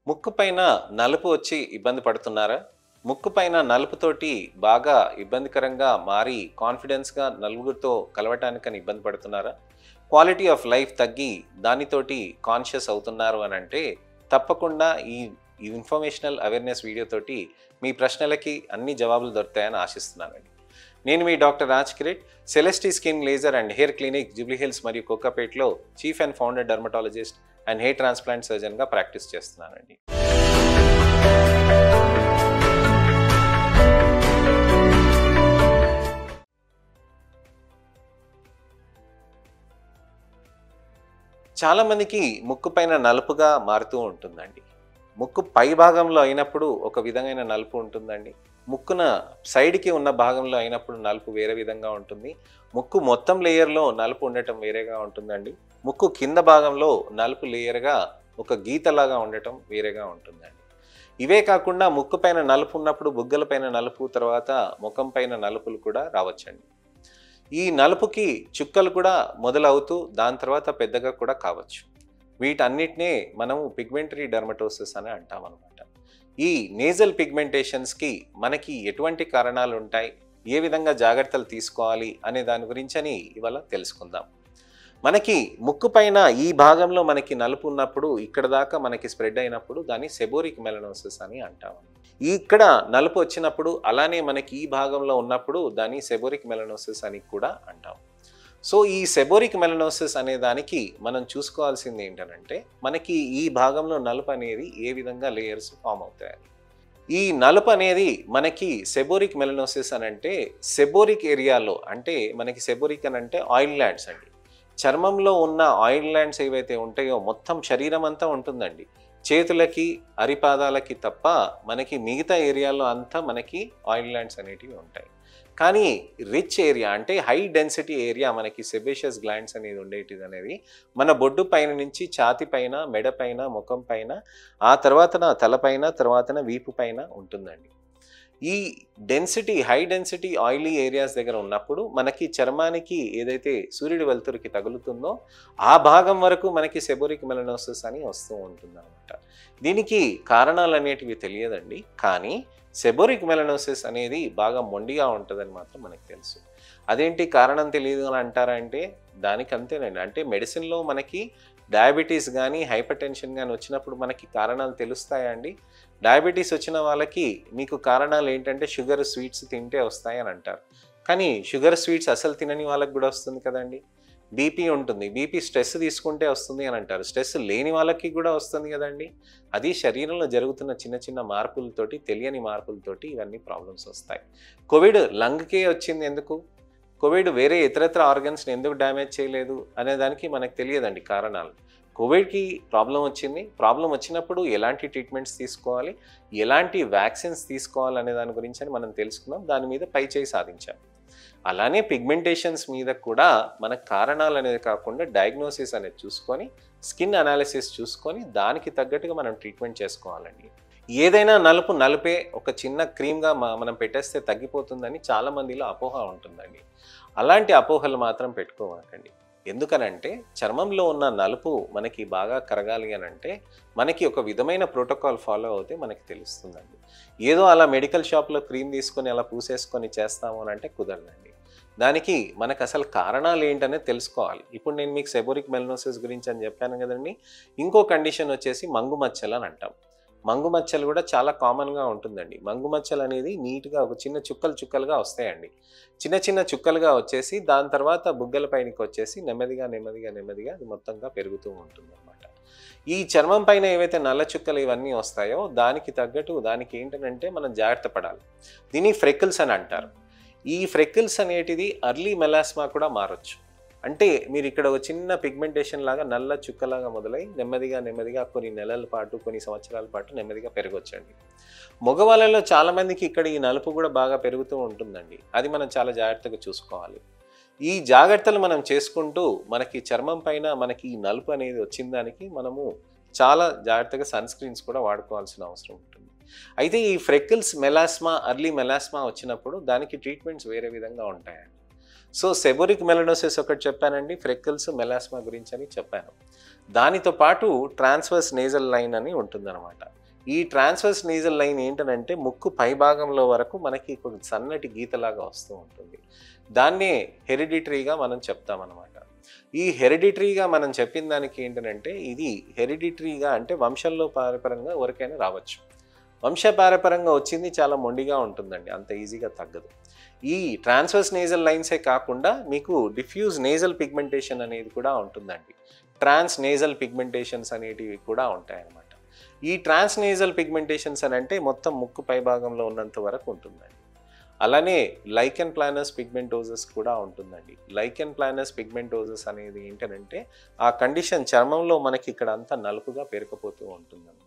ముక్కు పైన నలుపు వచ్చి ఇబ్బంది పడుతున్నారా ముక్కు పైన నలుపుతోటి బాగా ఇబ్బందికరంగా మారి కాన్ఫిడెన్స్గా నలుగురితో కలవటానికని ఇబ్బంది పడుతున్నారా క్వాలిటీ ఆఫ్ లైఫ్ తగ్గి దానితోటి కాన్షియస్ అవుతున్నారు అని అంటే తప్పకుండా ఈ ఈ ఇన్ఫర్మేషనల్ అవేర్నెస్ వీడియోతోటి మీ ప్రశ్నలకి అన్ని జవాబులు దొరుకుతాయని ఆశిస్తున్నానండి నేను మీ doctor Raj కిరెట్ Celestee skin laser and hair clinic Jubilee Hills మరియు కోకాపేట్లో chief and founder dermatologist and hair transplant సర్జన్గా ప్రాక్టీస్ చేస్తున్నానండి చాలామందికి ముక్కు పైన నలుపుగా మారుతూ ఉంటుందండి ముక్కు పై భాగంలో అయినప్పుడు ఒక విధమైన నలుపు ఉంటుందండి ముక్కున సైడ్కి ఉన్న భాగంలో అయినప్పుడు నలుపు వేరే విధంగా ఉంటుంది ముక్కు మొత్తం లేయర్లో నలుపు ఉండటం వేరేగా ఉంటుందండి ముక్కు కింద భాగంలో నలుపు లేయర్గా ఒక గీతలాగా ఉండటం వేరేగా ఉంటుందండి ఇవే కాకుండా ముక్కు పైన నలుపు ఉన్నప్పుడు బుగ్గల పైన నలుపు తర్వాత ముఖం పైన నలుపులు కూడా రావచ్చండి ఈ నలుపుకి చుక్కలు కూడా మొదలవుతూ దాని తర్వాత పెద్దగా కూడా కావచ్చు వీటన్నిటినే మనము పిగ్మెంటరీ డర్మటోసిస్ అని అంటాం అనమాట ఈ నేజల్ పిగ్మెంటేషన్స్కి మనకి ఎటువంటి కారణాలు ఉంటాయి ఏ విధంగా జాగ్రత్తలు తీసుకోవాలి అనే దాని గురించని ఇవాళ తెలుసుకుందాం మనకి ముక్కు పైన ఈ భాగంలో మనకి నలుపు ఉన్నప్పుడు ఇక్కడ దాకా మనకి స్ప్రెడ్ అయినప్పుడు దాన్ని సెబోరిక్ మెలనోసిస్ అని అంటాం ఇక్కడ నలుపు వచ్చినప్పుడు అలానే మనకి ఈ భాగంలో ఉన్నప్పుడు దాన్ని సెబోరిక్ మెలనోసిస్ అని కూడా అంటాం సో ఈ సెబోరిక్ మెలనోసిస్ అనే దానికి మనం చూసుకోవాల్సింది ఏంటంటే మనకి ఈ భాగంలో నలుపు అనేది ఏ విధంగా లేయర్స్ ఫామ్ అవుతాయి ఈ నలుపు అనేది మనకి సెబోరిక్ మెలనోసిస్ అని అంటే సెబోరిక్ ఏరియాలో అంటే మనకి సెబోరిక్ అని అంటే ఆయిల్ ల్యాండ్స్ అండి చర్మంలో ఉన్న ఆయిల్ ల్యాండ్స్ ఏవైతే ఉంటాయో మొత్తం శరీరం అంతా ఉంటుందండి చేతులకి అరిపాదాలకి తప్ప మనకి మిగతా ఏరియాలో అంతా మనకి ఆయిల్ ల్యాండ్స్ అనేటివి ఉంటాయి కానీ రిచ్ ఏరియా అంటే హై డెన్సిటీ ఏరియా మనకి సెబేషియస్ గ్లాండ్స్ అనేది ఉండేటిది అనేది మన బొడ్డు పైన నుంచి ఛాతి పైన మెడ పైన ముఖం పైన ఆ తర్వాతన తలపైన తర్వాతన వీపు పైన ఉంటుందండి ఈ density high density oily areas దగ్గర ఉన్నప్పుడు మనకి చర్మానికి ఏదైతే సూర్యుడి వెలుతురికి తగులుతుందో ఆ భాగం వరకు మనకి సెబోరిక్ మెలనోసిస్ అని వస్తూ ఉంటుంది అనమాట దీనికి కారణాలు అనేటివి తెలియదండి కానీ సెబోరిక్ మెలనోసిస్ అనేది బాగా మొండిగా ఉంటుందని మాత్రం మనకు తెలుసు అదేంటి కారణం తెలియదు అని అంటారా అంటే దానికి అంతేనండి అంటే మెడిసిన్లో మనకి డయాబెటీస్ కానీ హైపర్ టెన్షన్ కానీ వచ్చినప్పుడు మనకి కారణాలు తెలుస్తాయండి డయాబెటీస్ వచ్చిన వాళ్ళకి మీకు కారణాలు ఏంటంటే షుగర్ స్వీట్స్ తింటే వస్తాయని అంటారు కానీ షుగర్ స్వీట్స్ అసలు తినని వాళ్ళకి కూడా వస్తుంది కదండి బీపీ ఉంటుంది బీపీ స్ట్రెస్ తీసుకుంటే వస్తుంది అని అంటారు స్ట్రెస్ లేని వాళ్ళకి కూడా వస్తుంది కదండి అది శరీరంలో జరుగుతున్న చిన్న చిన్న మార్పులతోటి తెలియని మార్పులతోటి ఇవన్నీ ప్రాబ్లమ్స్ వస్తాయి కోవిడ్ లంగ్కే వచ్చింది ఎందుకు కోవిడ్ వేరే ఇతరత్ర ఆర్గన్స్ని ఎందుకు డ్యామేజ్ చేయలేదు అనే దానికి మనకు తెలియదండి కారణాలు కోవిడ్కి ప్రాబ్లం వచ్చింది ప్రాబ్లం వచ్చినప్పుడు ఎలాంటి ట్రీట్మెంట్స్ తీసుకోవాలి ఎలాంటి వ్యాక్సిన్స్ తీసుకోవాలి అనే దాని గురించి అని మనం తెలుసుకున్నాం దాని మీద పై చేయి సాధించాం అలానే పిగ్మెంటేషన్స్ మీద కూడా మన కారణాలు అనేది కాకుండా డయాగ్నోసిస్ అనేది చూసుకొని స్కిన్ అనాలిసిస్ చూసుకొని దానికి తగ్గట్టుగా మనం ట్రీట్మెంట్ చేసుకోవాలండి ఏదైనా నలుపు నలుపే ఒక చిన్న క్రీమ్గా మనం పెట్టేస్తే తగ్గిపోతుందని చాలా మందిలో అపోహ ఉంటుందండి అలాంటి అపోహలు మాత్రం పెట్టుకోవాలండి ఎందుకనంటే చర్మంలో ఉన్న నలుపు మనకి బాగా కరగాలి అని అంటే మనకి ఒక విధమైన ప్రోటోకాల్ ఫాలో అవుతే మనకి తెలుస్తుందండి ఏదో అలా మెడికల్ షాప్లో క్రీమ్ తీసుకొని అలా పూసేసుకొని చేస్తాము అని అంటే కుదరదండి దానికి మనకు అసలు కారణాలు ఏంటనేది తెలుసుకోవాలి ఇప్పుడు నేను మీకు సెబోరిక్ మెలనోసిస్ గురించి అని చెప్పాను కదండి ఇంకో కండిషన్ వచ్చేసి మంగు మచ్చలు అని అంటాం మంగు మచ్చలు కూడా చాలా కామన్గా ఉంటుందండి మంగు మచ్చలు అనేది నీట్గా ఒక చిన్న చుక్కలు చుక్కలుగా వస్తాయండి చిన్న చిన్న చుక్కలుగా వచ్చేసి దాని తర్వాత బుగ్గల పైనకి వచ్చేసి నెమ్మదిగా నెమ్మదిగా నెమ్మదిగా అది మొత్తంగా పెరుగుతూ ఉంటుంది అనమాట ఈ చర్మం పైన ఏవైతే నల్ల చుక్కలు ఇవన్నీ వస్తాయో దానికి తగ్గట్టు దానికి ఏంటంటే మనం జాగ్రత్త పడాలి దీన్ని ఫ్రెకిల్స్ అని అంటారు ఈ ఫ్రెకిల్స్ అనేటిది అర్లీ మెలాస్మా కూడా మారచ్చు అంటే మీరు ఇక్కడ ఒక చిన్న పిగ్మెంటేషన్ లాగా నల్ల చుక్కలాగా మొదలై నెమ్మదిగా నెమ్మదిగా కొన్ని నెలల పాటు కొన్ని సంవత్సరాల పాటు నెమ్మదిగా పెరగొచ్చండి మగవాళ్ళలో చాలామందికి ఇక్కడ ఈ నలుపు కూడా బాగా పెరుగుతూ ఉంటుందండి అది మనం చాలా జాగ్రత్తగా చూసుకోవాలి ఈ జాగ్రత్తలు మనం చేసుకుంటూ మనకి చర్మం పైన మనకి ఈ నలుపు అనేది వచ్చిన దానికి మనము చాలా జాగ్రత్తగా సన్ స్క్రీన్స్ కూడా వాడుకోవాల్సిన అవసరం ఉంటుంది అయితే ఈ ఫ్రెకిల్స్ మెలాస్మా అర్లీ మెలాస్మా వచ్చినప్పుడు దానికి ట్రీట్మెంట్స్ వేరే విధంగా ఉంటాయండి సో సెబోరిక్ మెలనోసిస్ ఒకటి చెప్పానండి ఫ్రెకిల్స్ మెలాస్మా గురించి అని చెప్పాను దానితో పాటు ట్రాన్స్వర్స్ నేజల్ లైన్ అని ఉంటుందన్నమాట ఈ ట్రాన్స్వర్స్ నేజల్ లైన్ ఏంటంటే ముక్కు పై భాగంలో వరకు మనకి ఒక సన్నటి గీతలాగా వస్తూ ఉంటుంది దాన్నే హెరిడిటరీగా మనం చెప్తామన్నమాట ఈ హెరిడిటరీగా మనం చెప్పిన దానికి ఏంటంటే ఇది హెరిడిటరీగా అంటే వంశంలో పారపరంగా ఎవరికైనా రావచ్చు వంశపారపరంగా వచ్చింది చాలా మొండిగా ఉంటుందండి అంత ఈజీగా తగ్గదు ఈ ట్రాన్స్వర్స్ నేజల్ లైన్సే కాకుండా మీకు డిఫ్యూజ్ నేజల్ పిగ్మెంటేషన్ అనేది కూడా ఉంటుందండి ట్రాన్స్ నేజల్ పిగ్మెంటేషన్స్ అనేటివి కూడా ఉంటాయన్నమాట ఈ ట్రాన్స్ నేజల్ పిగ్మెంటేషన్స్ అని అంటే మొత్తం ముక్కు పై భాగంలో ఉన్నంత వరకు ఉంటుందండి అలానే లైకెన్ ప్లానస్ పిగ్మెంటోజస్ కూడా ఉంటుందండి లైకెన్ ప్లానస్ పిగ్మెంటోజస్ అనేది ఏంటంటే ఆ కండిషన్ చర్మంలో మనకి ఇక్కడ అంతా నలుపుగా పేరుకుపోతూ ఉంటుందన్నమాట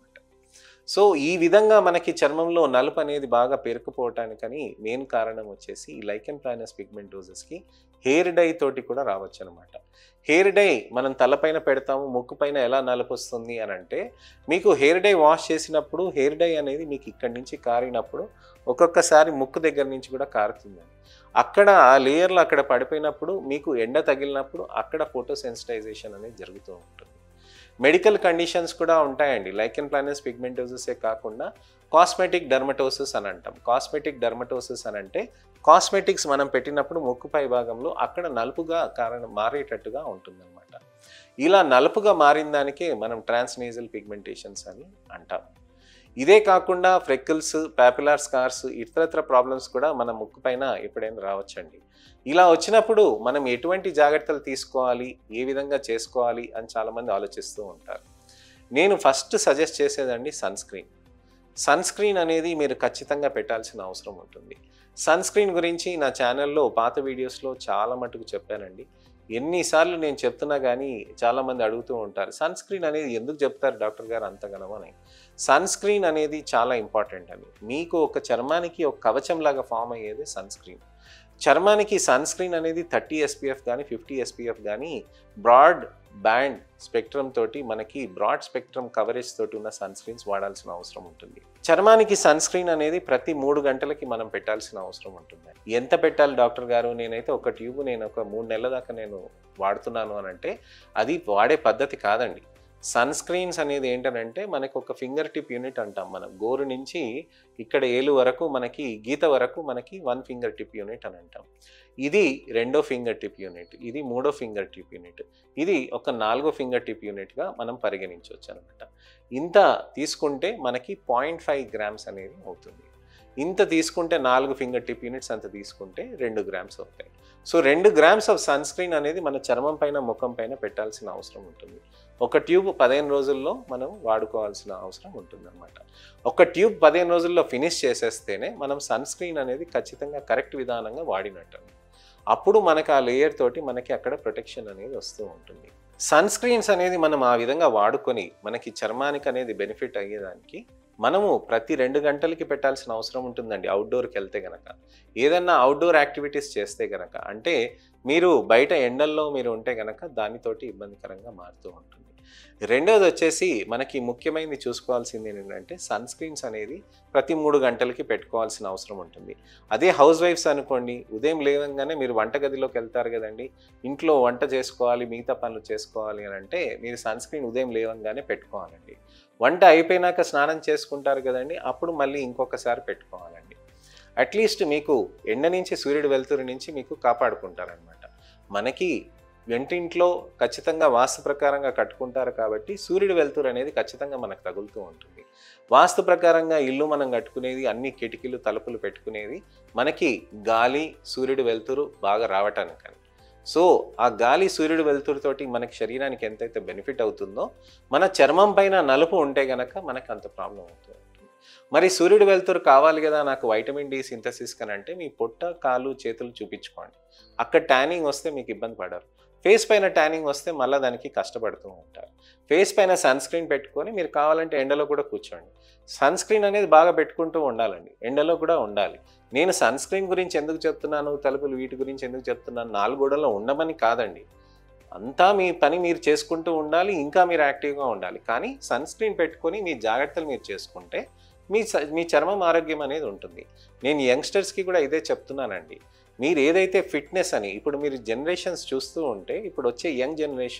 సో ఈ విధంగా మనకి చర్మంలో నలుపు అనేది బాగా పేరుకుపోవటానికని మెయిన్ కారణం వచ్చేసి ఈ లైకెన్ ప్లానస్ పిగ్మెంటోజస్కి హెయిర్ డై తోటి కూడా రావచ్చు అనమాట హెయిర్ డై మనం తలపైన పెడతాము ముక్కు పైన ఎలా నలుపు వస్తుంది అని అంటే మీకు హెయిర్ డై వాష్ చేసినప్పుడు హెయిర్ డై అనేది మీకు ఇక్కడి నుంచి కారినప్పుడు ఒక్కొక్కసారి ముక్కు దగ్గర నుంచి కూడా కారుతుందండి అక్కడ ఆ లేయర్లు అక్కడ పడిపోయినప్పుడు మీకు ఎండ తగిలినప్పుడు అక్కడ ఫోటో సెన్సిటైజేషన్ అనేది జరుగుతూ ఉంటుంది మెడికల్ కండిషన్స్ కూడా ఉంటాయండి లైకెన్ ప్లానస్ పిగ్మెంటోసిసే కాకుండా కాస్మెటిక్ డర్మటోసిస్ అని అంటాం కాస్మెటిక్ డర్మటోసిస్ అని అంటే కాస్మెటిక్స్ మనం పెట్టినప్పుడు ముక్కు పై భాగంలో అక్కడ నలుపుగా కారణం మారేటట్టుగా ఉంటుందన్నమాట ఇలా నలుపుగా మారిన దానికే మనం ట్రాన్స్నేజల్ పిగ్మెంటేషన్స్ అని అంటాం ఇదే కాకుండా ఫ్రెకిల్స్ ప్యాపిలార్ స్కార్స్ ఇతరత్ర ప్రాబ్లమ్స్ కూడా మన ముక్కు పైన ఎప్పుడైనా రావచ్చండి ఇలా వచ్చినప్పుడు మనం ఎటువంటి జాగ్రత్తలు తీసుకోవాలి ఏ విధంగా చేసుకోవాలి అని చాలామంది ఆలోచిస్తూ ఉంటారు నేను ఫస్ట్ సజెస్ట్ చేసేదండి సన్ స్క్రీన్ సన్ స్క్రీన్ అనేది మీరు ఖచ్చితంగా పెట్టాల్సిన అవసరం ఉంటుంది సన్ స్క్రీన్ గురించి నా ఛానల్లో పాత వీడియోస్లో చాలా మటుకు చెప్పానండి ఎన్నిసార్లు నేను చెప్తున్నా కానీ చాలామంది అడుగుతూ ఉంటారు సన్ స్క్రీన్ అనేది ఎందుకు చెప్తారు డాక్టర్ గారు అంతగనం అని సన్ స్క్రీన్ అనేది చాలా ఇంపార్టెంట్ అని మీకు ఒక చర్మానికి ఒక కవచం లాగా ఫామ్ అయ్యేది సన్ స్క్రీన్ చర్మానికి సన్ స్క్రీన్ అనేది థర్టీ ఎస్పీఎఫ్ కానీ ఫిఫ్టీ ఎస్పీఎఫ్ కానీ బ్రాడ్ బ్యాండ్ స్పెక్ట్రమ్ తోటి మనకి బ్రాడ్ స్పెక్ట్రమ్ కవరేజ్ తోటి ఉన్న సన్ స్క్రీన్స్ వాడాల్సిన అవసరం ఉంటుంది చర్మానికి సన్ స్క్రీన్ అనేది ప్రతి మూడు గంటలకి మనం పెట్టాల్సిన అవసరం ఉంటుంది ఎంత పెట్టాలి డాక్టర్ గారు నేనైతే ఒక ట్యూబ్ నేను ఒక మూడు నెలల దాకా నేను వాడుతున్నాను అని అంటే అది వాడే పద్ధతి కాదండి సన్ స్క్రీన్స్ అనేది ఏంటనంటే మనకు ఒక ఫింగర్ టిప్ యూనిట్ అంటాం మనం గోరు నుంచి ఇక్కడ ఏలు వరకు మనకి గీత వరకు మనకి వన్ ఫింగర్ టిప్ యూనిట్ అని అంటాం ఇది రెండో ఫింగర్ టిప్ యూనిట్ ఇది మూడో ఫింగర్ టిప్ యూనిట్ ఇది ఒక నాలుగో ఫింగర్ టిప్ యూనిట్గా మనం పరిగణించవచ్చు అనమాట ఇంత తీసుకుంటే మనకి పాయింట్ ఫైవ్ గ్రామ్స్ అనేది అవుతుంది ఇంత తీసుకుంటే నాలుగు ఫింగర్ టిప్ యూనిట్స్ అంత తీసుకుంటే రెండు గ్రామ్స్ అవుతాయి సో రెండు గ్రామ్స్ ఆఫ్ సన్ స్క్రీన్ అనేది మన చర్మం పైన ముఖం పైన పెట్టాల్సిన అవసరం ఉంటుంది ఒక ట్యూబ్ పదిహేను రోజుల్లో మనం వాడుకోవాల్సిన అవసరం ఉంటుందన్నమాట ఒక ట్యూబ్ పదిహేను రోజుల్లో ఫినిష్ చేసేస్తేనే మనం సన్ స్క్రీన్ అనేది ఖచ్చితంగా కరెక్ట్ విధానంగా వాడినట్టు అప్పుడు మనకు ఆ లేయర్ తోటి మనకి అక్కడ ప్రొటెక్షన్ అనేది వస్తూ ఉంటుంది సన్ స్క్రీన్స్ అనేది మనం ఆ విధంగా వాడుకొని మనకి చర్మానికి అనేది బెనిఫిట్ అయ్యేదానికి మనము ప్రతి రెండు గంటలకి పెట్టాల్సిన అవసరం ఉంటుందండి అవుట్డోర్కి వెళ్తే గనక ఏదన్నా అవుట్డోర్ యాక్టివిటీస్ చేస్తే గనక అంటే మీరు బయట ఎండల్లో మీరు ఉంటే గనక దానితోటి ఇబ్బందికరంగా మారుతూ ఉంటుంది రెండోది వచ్చేసి మనకి ముఖ్యమైనది చూసుకోవాల్సింది ఏంటంటే సన్ స్క్రీన్స్ అనేది ప్రతి మూడు గంటలకి పెట్టుకోవాల్సిన అవసరం ఉంటుంది అదే హౌస్ వైఫ్స్ అనుకోండి ఉదయం లేవగానే మీరు వంటగదిలోకి వెళ్తారు కదండి ఇంట్లో వంట చేసుకోవాలి మిగతా పనులు చేసుకోవాలి అని అంటే మీరు సన్ స్క్రీన్ ఉదయం లేవంగానే పెట్టుకోవాలండి వంట అయిపోయినాక స్నానం చేసుకుంటారు కదండి అప్పుడు మళ్ళీ ఇంకొకసారి పెట్టుకోవాలండి అట్లీస్ట్ మీకు ఎండ నుంచి సూర్యుడు వెలుతురు నుంచి మీకు కాపాడుకుంటారనమాట మనకి వెంటింట్లో ఖచ్చితంగా వాస్తు ప్రకారంగా కట్టుకుంటారు కాబట్టి సూర్యుడు వెలుతురు అనేది ఖచ్చితంగా మనకు తగులుతూ ఉంటుంది వాస్తు ప్రకారంగా ఇల్లు మనం కట్టుకునేది అన్ని కిటికీలు తలుపులు పెట్టుకునేది మనకి గాలి సూర్యుడు వెలుతురు బాగా రావటానికని సో ఆ గాలి సూర్యుడు వెలుతురుతోటి మనకి శరీరానికి ఎంతైతే బెనిఫిట్ అవుతుందో మన చర్మం పైన నలుపు ఉంటే గనక మనకు అంత ప్రాబ్లం అవుతుంది మరి సూర్యుడు వెలుతురు కావాలి కదా నాకు వైటమిన్ డి సింథసిస్ కనంటే మీ పొట్ట కాలు చేతులు చూపించుకోండి అక్కడ ట్యానింగ్ వస్తే మీకు ఇబ్బంది పడరు ఫేస్ పైన ట్యానింగ్ వస్తే మళ్ళీ దానికి కష్టపడుతూ ఉంటారు ఫేస్ పైన సన్ స్క్రీన్ పెట్టుకొని మీరు కావాలంటే ఎండలో కూడా కూర్చోండి సన్ స్క్రీన్ అనేది బాగా పెట్టుకుంటూ ఉండాలండి ఎండలో కూడా ఉండాలి నేను సన్ స్క్రీన్ గురించి ఎందుకు చెప్తున్నాను తలుపులు వీటి గురించి ఎందుకు చెప్తున్నాను నాలుగు గోడల్లో ఉండమని కాదండి అంతా మీ పని మీరు చేసుకుంటూ ఉండాలి ఇంకా మీరు యాక్టివ్గా ఉండాలి కానీ సన్ స్క్రీన్ పెట్టుకొని మీ జాగ్రత్తలు మీరు చేసుకుంటే మీ స- మీ చర్మం ఆరోగ్యం అనేది ఉంటుంది నేను యంగ్స్టర్స్కి కూడా ఇదే చెప్తున్నానండి మీరు ఏదైతే ఫిట్నెస్ అని ఇప్పుడు మీరు జనరేషన్స్ చూస్తూ ఉంటే ఇప్పుడు వచ్చే యంగ్ జనరేషన్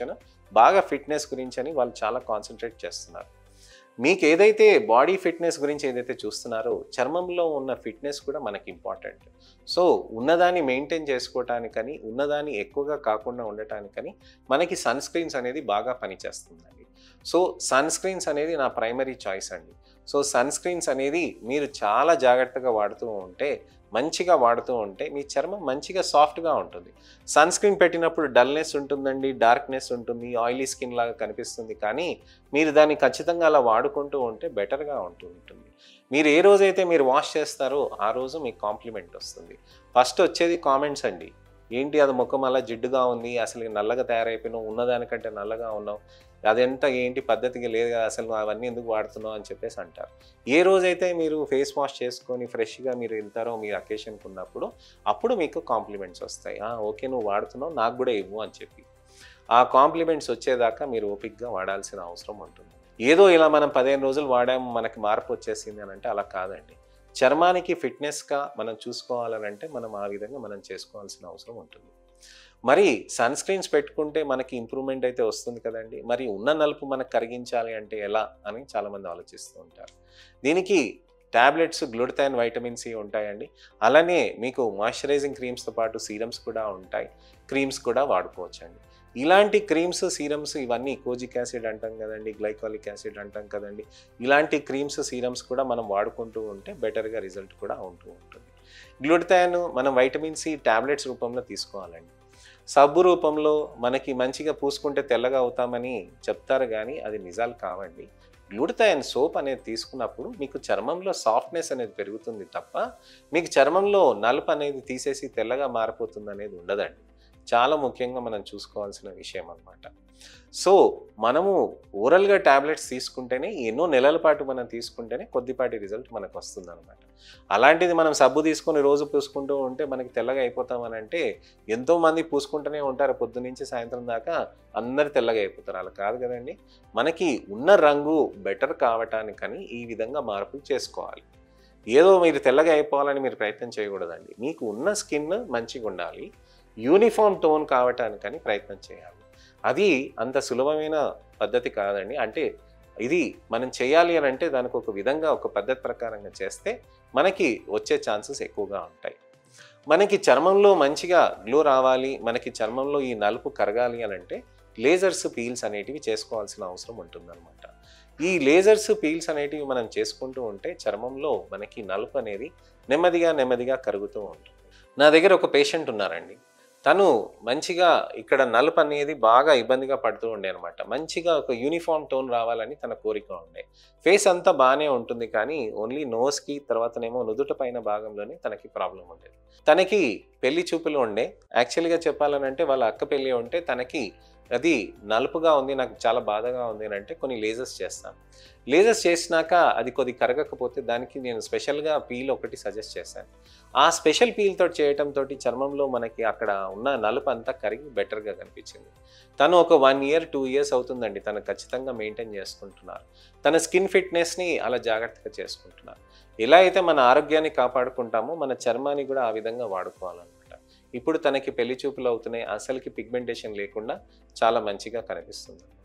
బాగా ఫిట్నెస్ గురించి అని వాళ్ళు చాలా కాన్సన్ట్రేట్ చేస్తున్నారు మీకు ఏదైతే బాడీ ఫిట్నెస్ గురించి ఏదైతే చూస్తున్నారో చర్మంలో ఉన్న ఫిట్నెస్ కూడా మనకి ఇంపార్టెంట్ సో ఉన్నదాన్ని మెయింటైన్ చేసుకోవటానికని ఉన్నదాన్ని ఎక్కువగా కాకుండా ఉండటానికని మనకి సన్ స్క్రీన్స్ అనేది బాగా పనిచేస్తుందండి సో సన్ స్క్రీన్స్ అనేది నా ప్రైమరీ చాయిస్ అండి సో సన్ స్క్రీన్స్ అనేది మీరు చాలా జాగ్రత్తగా వాడుతూ ఉంటే మంచిగా వాడుతూ ఉంటే మీ చర్మం మంచిగా సాఫ్ట్గా ఉంటుంది సన్ స్క్రీన్ పెట్టినప్పుడు డల్నెస్ ఉంటుందండి డార్క్నెస్ ఉంటుంది ఆయిలీ స్కిన్ లాగా కనిపిస్తుంది కానీ మీరు దాన్ని ఖచ్చితంగా అలా వాడుకుంటూ ఉంటే బెటర్గా ఉంటూ ఉంటుంది మీరు ఏ రోజైతే మీరు వాష్ చేస్తారో ఆ రోజు మీకు కాంప్లిమెంట్ వస్తుంది ఫస్ట్ వచ్చేది కామెంట్స్ అండి ఏంటి అది ముఖం అలా జిడ్డుగా ఉంది అసలు నల్లగా తయారైపోయినావు ఉన్నదానికంటే నల్లగా ఉన్నావు అదెంత ఏంటి పద్ధతిగా లేదు కదా అసలు నువ్వు అవన్నీ ఎందుకు వాడుతున్నావు అని చెప్పేసి అంటారు ఏ రోజైతే మీరు ఫేస్ వాష్ చేసుకొని ఫ్రెష్గా మీరు వెళ్తారో మీ అకేషన్కి ఉన్నప్పుడు అప్పుడు మీకు కాంప్లిమెంట్స్ వస్తాయి "ఆ, ఓకే నువ్వు వాడుతున్నావు నాకు కూడా ఇవ్వు అని చెప్పి ఆ కాంప్లిమెంట్స్ వచ్చేదాకా మీరు ఓపిక్గా వాడాల్సిన అవసరం ఉంటుంది ఏదో ఇలా మనం పదిహేను రోజులు వాడాము మనకి మార్పు వచ్చేసింది అని అంటే అలా కాదండి చర్మానికి ఫిట్నెస్గా మనం చూసుకోవాలని అంటే మనం ఆ విధంగా మనం చేసుకోవాల్సిన అవసరం ఉంటుంది మరి సన్ స్క్రీన్స్ పెట్టుకుంటే మనకి ఇంప్రూవ్మెంట్ అయితే వస్తుంది కదండి మరి ఉన్న నలుపు మనకు కరిగించాలి అంటే ఎలా అని చాలామంది ఆలోచిస్తూ ఉంటారు దీనికి ట్యాబ్లెట్స్ గ్లూటథైన్ వైటమిన్ సి ఉంటాయండి అలానే మీకు మాయిశ్చరైజింగ్ క్రీమ్స్తో పాటు సీరమ్స్ కూడా ఉంటాయి క్రీమ్స్ కూడా వాడుకోవచ్చండి ఇలాంటి క్రీమ్స్ సీరమ్స్ ఇవన్నీ కోజిక్ యాసిడ్ అంటాం కదండి గ్లైకాలిక్ యాసిడ్ అంటాం కదండి ఇలాంటి క్రీమ్స్ సీరమ్స్ కూడా మనం వాడుకుంటూ ఉంటే బెటర్గా రిజల్ట్ కూడా ఉంటూ ఉంటుంది గ్లూటథైన్ మనం వైటమిన్ సి ట్యాబ్లెట్స్ రూపంలో తీసుకోవాలండి సబ్బు రూపంలో మనకి మంచిగా పూసుకుంటే తెల్లగా అవుతామని చెప్తారు కానీ అది నిజాలు కావండి గ్లూటథైన్ సోప్ అనేది తీసుకున్నప్పుడు మీకు చర్మంలో సాఫ్ట్నెస్ అనేది పెరుగుతుంది తప్ప మీకు చర్మంలో నలుపు అనేది తీసేసి తెల్లగా మారిపోతుంది అనేది ఉండదండి చాలా ముఖ్యంగా మనం చూసుకోవాల్సిన విషయం అన్నమాట సో మనము ఓరల్గా ట్యాబ్లెట్స్ తీసుకుంటేనే ఎన్నో నెలల పాటు మనం తీసుకుంటేనే కొద్దిపాటి రిజల్ట్ మనకు వస్తుంది అనమాట అలాంటిది మనం సబ్బు తీసుకొని రోజు పూసుకుంటూ ఉంటే మనకి తెల్లగా అయిపోతామని అంటే ఎంతోమంది పూసుకుంటూనే ఉంటారు పొద్దు నుంచి సాయంత్రం దాకా అందరు తెల్లగా అయిపోతారు అలా కాదు కదండి మనకి ఉన్న రంగు బెటర్ కావటానికని ఈ విధంగా మార్పులు చేసుకోవాలి ఏదో మీరు తెల్లగా అయిపోవాలని మీరు ప్రయత్నం చేయకూడదండి మీకు ఉన్న స్కిన్ మంచిగా ఉండాలి యూనిఫామ్ టోన్ కావటానికని ప్రయత్నం చేయాలి అది అంత సులభమైన పద్ధతి కాదండి అంటే ఇది మనం చేయాలి అని అంటే దానికి ఒక విధంగా ఒక పద్ధతి ప్రకారంగా చేస్తే మనకి వచ్చే ఛాన్సెస్ ఎక్కువగా ఉంటాయి మనకి చర్మంలో మంచిగా గ్లో రావాలి మనకి చర్మంలో ఈ నలుపు కరగాలి అని అంటే లేజర్స్ పీల్స్ అనేటివి చేసుకోవాల్సిన అవసరం ఉంటుందన్నమాట ఈ లేజర్స్ పీల్స్ అనేటివి మనం చేసుకుంటూ ఉంటే చర్మంలో మనకి నలుపు అనేది నెమ్మదిగా నెమ్మదిగా కరుగుతూ ఉంటుంది నా దగ్గర ఒక పేషెంట్ ఉన్నారండి తను మంచిగా ఇక్కడ నలుపు అనేది బాగా ఇబ్బందిగా పడుతూ ఉండే అనమాట మంచిగా ఒక యూనిఫామ్ టోన్ రావాలని తన కోరిక ఉండే ఫేస్ అంతా బాగానే ఉంటుంది కానీ ఓన్లీ నోస్కి తర్వాతనేమో నుదుట పైన భాగంలోనే తనకి ప్రాబ్లం ఉండేది తనకి పెళ్లి చూపులు ఉండే యాక్చువల్గా చెప్పాలనంటే వాళ్ళ అక్క పెళ్ళి ఉంటే తనకి అది నలుపుగా ఉంది నాకు చాలా బాధగా ఉంది అని అంటే కొన్ని లేజర్స్ చేస్తాను లేజర్స్ చేసినాక అది కొద్ది కరగకపోతే దానికి నేను స్పెషల్గా పీల్ ఒకటి సజెస్ట్ చేశాను ఆ స్పెషల్ పీల్తో చేయటంతో చర్మంలో మనకి అక్కడ ఉన్న నలుపు అంతా కరిగి బెటర్గా కనిపించింది తను ఒక వన్ ఇయర్ టూ ఇయర్స్ అవుతుందండి తను ఖచ్చితంగా మెయింటైన్ చేసుకుంటున్నారు తన స్కిన్ ఫిట్నెస్ని అలా జాగ్రత్తగా చేసుకుంటున్నారు ఎలా అయితే మన ఆరోగ్యాన్ని కాపాడుకుంటామో మన చర్మాన్ని కూడా ఆ విధంగా వాడుకోవాలన్నమాట ఇప్పుడు తనకి పెళ్లి చూపులు అవుతున్నాయి అసలుకి పిగ్మెంటేషన్ లేకుండా చాలా మంచిగా కనిపిస్తుంది అనమాట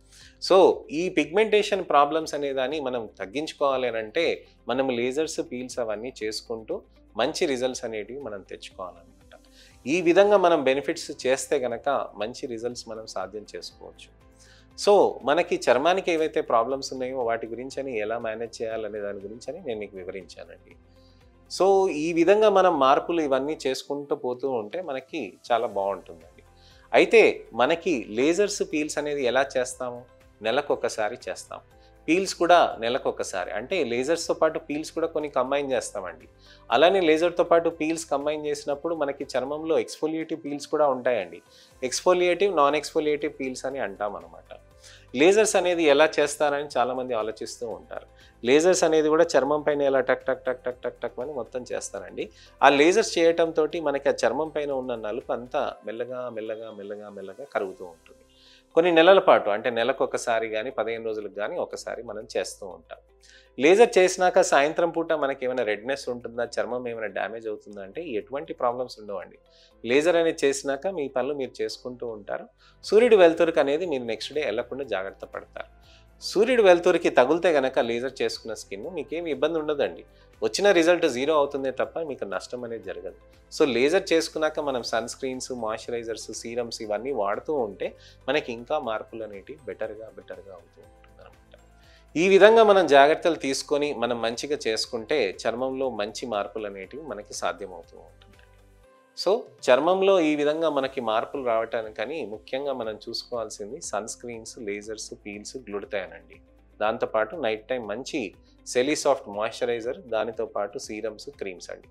సో ఈ పిగ్మెంటేషన్ ప్రాబ్లమ్స్ అనేదాన్ని మనం తగ్గించుకోవాలి అని అంటే మనం లేజర్స్ పీల్స్ అవన్నీ చేసుకుంటూ మంచి రిజల్ట్స్ అనేటివి మనం తెచ్చుకోవాలన్నమాట ఈ విధంగా మనం బెనిఫిట్స్ చేస్తే గనక మంచి రిజల్ట్స్ మనం సాధ్యం చేసుకోవచ్చు సో మనకి చర్మానికి ఏవైతే ప్రాబ్లమ్స్ ఉన్నాయో వాటి గురించి అని ఎలా మేనేజ్ చేయాలనే దాని గురించి అని నేను మీకు వివరించానండి సో ఈ విధంగా మనం మార్పులు ఇవన్నీ చేసుకుంటూ పోతూ ఉంటే మనకి చాలా బాగుంటుందండి అయితే మనకి లేజర్స్ పీల్స్ అనేది ఎలా చేస్తాము నెలకు ఒకసారి చేస్తాం పీల్స్ కూడా నెలకు ఒకసారి అంటే లేజర్స్తో పాటు పీల్స్ కూడా కొన్ని కంబైన్ చేస్తామండి అలానే లేజర్తో పాటు పీల్స్ కంబైన్ చేసినప్పుడు మనకి చర్మంలో ఎక్స్ఫోలియేటివ్ పీల్స్ కూడా ఉంటాయండి ఎక్స్ఫోలియేటివ్ నాన్ ఎక్స్ఫోలియేటివ్ పీల్స్ అని అంటాం అనమాట లేజర్స్ అనేది ఎలా చేస్తారని చాలామంది ఆలోచిస్తూ ఉంటారు లేజర్స్ అనేది కూడా చర్మం పైన ఎలా టక్ టక్ టక్ టక్ టక్ టక్ అని మొత్తం చేస్తారండి ఆ లేజర్స్ చేయటంతో మనకి ఆ చర్మం పైన ఉన్న నలుపు అంతా మెల్లగా మెల్లగా మెల్లగా మెల్లగా కరుగుతూ ఉంటుంది కొన్ని నెలల పాటు అంటే నెలకు ఒకసారి కానీ పదిహేను రోజులకు కానీ ఒకసారి మనం చేస్తూ ఉంటాం లేజర్ చేసినాక సాయంత్రం పూట మనకి ఏమైనా రెడ్నెస్ ఉంటుందా చర్మం ఏమైనా డ్యామేజ్ అవుతుందా అంటే ఎటువంటి ప్రాబ్లమ్స్ ఉండవండి లేజర్ అనేది చేసినాక మీ పనులు మీరు చేసుకుంటూ ఉంటారు సూర్యుడు వెలుతురుకు అనేది మీరు నెక్స్ట్ డే వెళ్లకుండా జాగ్రత్త పడతారు సూర్యుడు వెలుతురుకి తగిలితే గనక లేజర్ చేసుకున్న స్కిన్ మీకేమి ఇబ్బంది ఉండదండి వచ్చిన రిజల్ట్ జీరో అవుతుందే తప్ప మీకు నష్టం అనేది జరగదు సో లేజర్ చేసుకున్నాక మనం సన్ స్క్రీన్స్ మాయిశ్చరైజర్స్ సీరమ్స్ ఇవన్నీ వాడుతూ ఉంటే మనకి ఇంకా మార్పులు అనేటివి బెటర్గా బెటర్గా అవుతూ ఉంటుంది అనమాట ఈ విధంగా మనం జాగ్రత్తలు తీసుకొని మనం మంచిగా చేసుకుంటే చర్మంలో మంచి మార్పులు అనేటివి మనకి సాధ్యమవుతూ ఉంటుంది సో చర్మంలో ఈ విధంగా మనకి మార్పులు రావటానికని ముఖ్యంగా మనం చూసుకోవాల్సింది సన్ స్క్రీన్స్ లేజర్స్ పీల్స్ గ్లూటతాయనండి దాంతోపాటు నైట్ టైం మంచి సెలీసాఫ్ట్ మాయిశ్చరైజర్ దానితో పాటు సీరమ్స్ క్రీమ్స్ అండి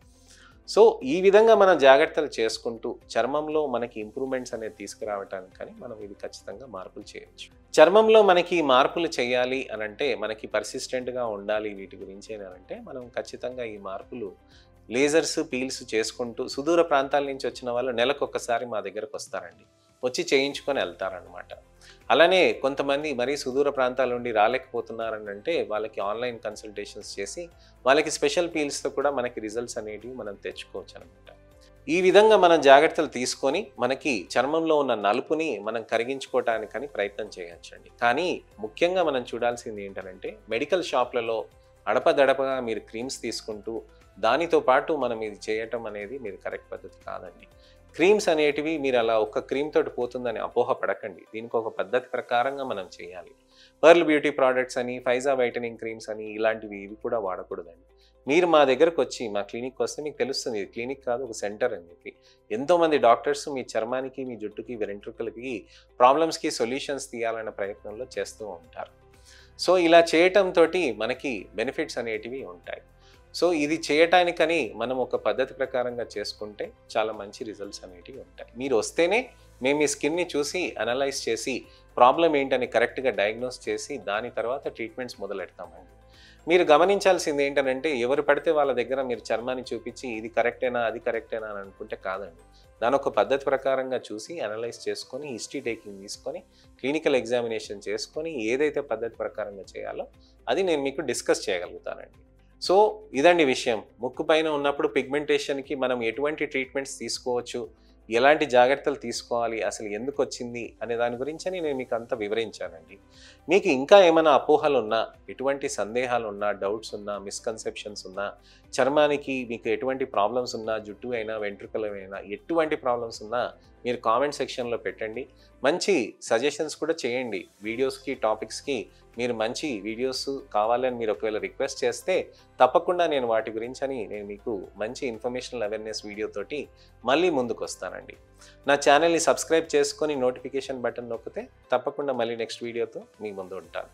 సో ఈ విధంగా మనం జాగ్రత్తలు చేసుకుంటూ చర్మంలో మనకి ఇంప్రూవ్మెంట్స్ అనేది తీసుకురావటానికి కానీ మనం ఇది ఖచ్చితంగా మార్పులు చేయొచ్చు చర్మంలో మనకి మార్పులు చేయాలి అని అంటే మనకి పర్సిస్టెంట్గా ఉండాలి వీటి గురించి అని అంటే మనం ఖచ్చితంగా ఈ మార్పులు లేజర్స్ పీల్స్ చేసుకుంటూ సుదూర ప్రాంతాల నుంచి వచ్చిన వాళ్ళు నెలకు ఒక్కసారి మా దగ్గరకు వస్తారండి వచ్చి చేయించుకొని వెళ్తారనమాట అలానే కొంతమంది మరీ సుదూర ప్రాంతాల నుండి రాలేకపోతున్నారని అంటే వాళ్ళకి ఆన్లైన్ కన్సల్టేషన్స్ చేసి వాళ్ళకి స్పెషల్ పీల్స్తో కూడా మనకి రిజల్ట్స్ అనేటివి మనం తెచ్చుకోవచ్చు అనమాట ఈ విధంగా మనం జాగ్రత్తలు తీసుకొని మనకి చర్మంలో ఉన్న నలుపుని మనం కరిగించుకోవటానికని ప్రయత్నం చేయొచ్చండి కానీ ముఖ్యంగా మనం చూడాల్సింది ఏంటంటే మెడికల్ షాప్లలో అడపదడపగా మీరు క్రీమ్స్ తీసుకుంటూ దానితో పాటు మనం ఇది చేయటం అనేది మీరు కరెక్ట్ పద్ధతి కాదండి క్రీమ్స్ అనేటివి మీరు అలా ఒక్క క్రీమ్ తోటి పోతుందని అపోహ పడకండి దీనికి ఒక పద్ధతి ప్రకారంగా మనం చేయాలి పర్ల్ బ్యూటీ ప్రోడక్ట్స్ అని ఫైజా వైటనింగ్ క్రీమ్స్ అని ఇలాంటివి ఇవి కూడా వాడకూడదండి మీరు మా దగ్గరకు వచ్చి మా క్లినిక్ వస్తే మీకు తెలుస్తుంది ఇది క్లినిక్ కాదు ఒక సెంటర్ అని చెప్పి ఎంతోమంది డాక్టర్స్ మీ చర్మానికి మీ జుట్టుకి వెంట్రుకలకి ప్రాబ్లమ్స్కి సొల్యూషన్స్ తీయాలన్న ప్రయత్నంలో చేస్తూ ఉంటారు సో ఇలా చేయటంతో మనకి బెనిఫిట్స్ అనేటివి ఉంటాయి సో ఇది చేయటానికని మనం ఒక పద్ధతి ప్రకారంగా చేసుకుంటే చాలా మంచి రిజల్ట్స్ అనేటివి ఉంటాయి మీరు వస్తేనే మేము మీ స్కిన్ని చూసి అనలైజ్ చేసి ప్రాబ్లం ఏంటని కరెక్ట్గా డయాగ్నోస్ చేసి దాని తర్వాత ట్రీట్మెంట్స్ మొదలెడతామండి మీరు గమనించాల్సింది ఏంటంటే ఎవరు పడితే వాళ్ళ దగ్గర మీరు చర్మాన్ని చూపించి ఇది కరెక్టేనా అది కరెక్టేనా అని అనుకుంటే కాదండి దాని ఒక పద్ధతి ప్రకారంగా చూసి అనలైజ్ చేసుకొని హిస్టరీ టేకింగ్ తీసుకొని క్లినికల్ ఎగ్జామినేషన్ చేసుకొని ఏదైతే పద్ధతి ప్రకారంగా చేయాలో అది నేను మీకు డిస్కస్ చేయగలుగుతానండి సో ఇదండి విషయం ముక్కు పైన ఉన్నప్పుడు పిగ్మెంటేషన్కి మనం ఎటువంటి ట్రీట్మెంట్స్ తీసుకోవచ్చు ఎలాంటి జాగ్రత్తలు తీసుకోవాలి అసలు ఎందుకు వచ్చింది అనే దాని గురించి నేను మీకు అంతా వివరించానండి మీకు ఇంకా ఏమైనా అపోహలు ఉన్నా ఎటువంటి సందేహాలు ఉన్నా డౌట్స్ ఉన్నా మిస్కన్సెప్షన్స్ ఉన్నా చర్మానికి మీకు ఎటువంటి ప్రాబ్లమ్స్ ఉన్నా జుట్టు అయినా వెంట్రుకలు అయినా ఎటువంటి ప్రాబ్లమ్స్ ఉన్నా మీరు కామెంట్ సెక్షన్లో పెట్టండి మంచి సజెషన్స్ కూడా చేయండి వీడియోస్కి టాపిక్స్కి మీరు మంచి వీడియోస్ కావాలని మీరు ఒకవేళ రిక్వెస్ట్ చేస్తే తప్పకుండా నేను వాటి గురించి అని నేను మీకు మంచి ఇన్ఫర్మేషనల్ అవేర్నెస్ వీడియోతోటి మళ్ళీ ముందుకు వస్తానండి నా ఛానల్ని సబ్స్క్రైబ్ చేసుకొని నోటిఫికేషన్ బటన్ నొక్కితే తప్పకుండా మళ్ళీ నెక్స్ట్ వీడియోతో మీ ముందు ఉంటాను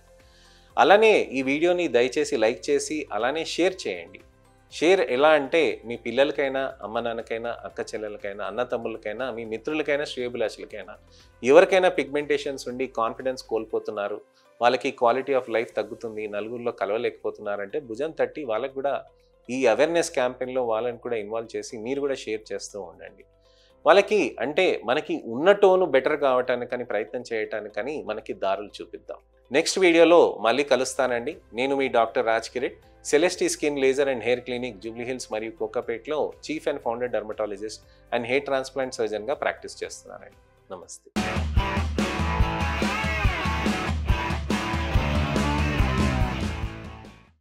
అలానే ఈ వీడియోని దయచేసి లైక్ చేసి అలానే షేర్ చేయండి షేర్ ఎలా అంటే మీ పిల్లలకైనా అమ్మ నాన్నకైనా అక్క చెల్లెలకైనా అన్న తమ్ముళ్ళకైనా మీ మిత్రులకైనా శ్రేయభిలాషులకైనా ఎవరికైనా పిగ్మెంటేషన్స్ ఉండి కాన్ఫిడెన్స్ కోల్పోతున్నారు వాళ్ళకి క్వాలిటీ ఆఫ్ లైఫ్ తగ్గుతుంది నలుగురిలో కలవలేకపోతున్నారంటే భుజం తట్టి వాళ్ళకి కూడా ఈ అవేర్నెస్ క్యాంపెయిన్లో వాళ్ళని కూడా ఇన్వాల్వ్ చేసి మీరు కూడా షేర్ చేస్తూ ఉండండి వాళ్ళకి అంటే మనకి ఉన్న టోను బెటర్ కావటానికని ప్రయత్నం చేయటానికని మనకి దారులు చూపిద్దాం నెక్స్ట్ వీడియోలో మళ్ళీ కలుస్తానండి నేను మీ doctor Raj కిరెట్ Celestee skin laser and hair clinic Jubilee Hills మరియు కోకాపేట్లో chief and founder dermatologist and hair transplant సర్జన్గా ప్రాక్టీస్ చేస్తున్నానండి నమస్తే